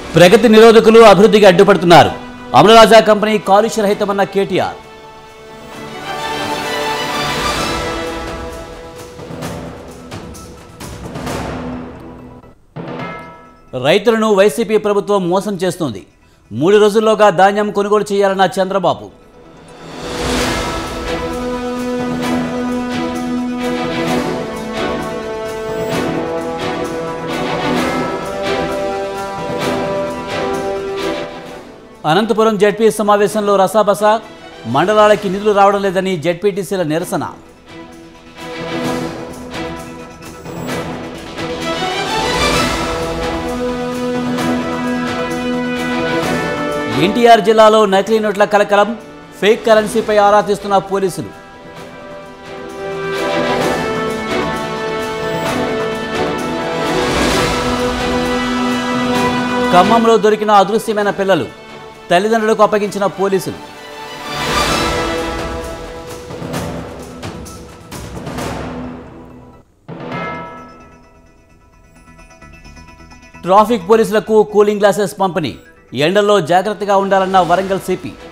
ప్రగతి నిరోధకులు అభివృద్ధికి అడ్డుపడుతున్నారు అమలరాజా కంపెనీ కాలుష్య రహితమన్న కేటీఆర్ రైతులను వైసీపీ ప్రభుత్వం మోసం చేస్తోంది మూడు రోజుల్లోగా ధాన్యం కొనుగోలు చేయాలన్న చంద్రబాబు అనంతపురం జడ్పీ సమావేశంలో రసాబస మండలాలకి నిధులు రావడం లేదని జడ్పీటీసీల నిరసన ఎన్టీఆర్ జిల్లాలో నకిలీ నోట్ల కలకలం ఫేక్ కరెన్సీపై ఆరా తీస్తున్న పోలీసులు ఖమ్మంలో దొరికిన అదృశ్యమైన పిల్లలు తల్లిదండ్రులకు అప్పగించిన పోలీసులు ట్రాఫిక్ పోలీసులకు కూలింగ్ గ్లాసెస్ పంపిణీ ఎండల్లో జాగ్రత్తగా ఉండాలన్న వరంగల్ సిపి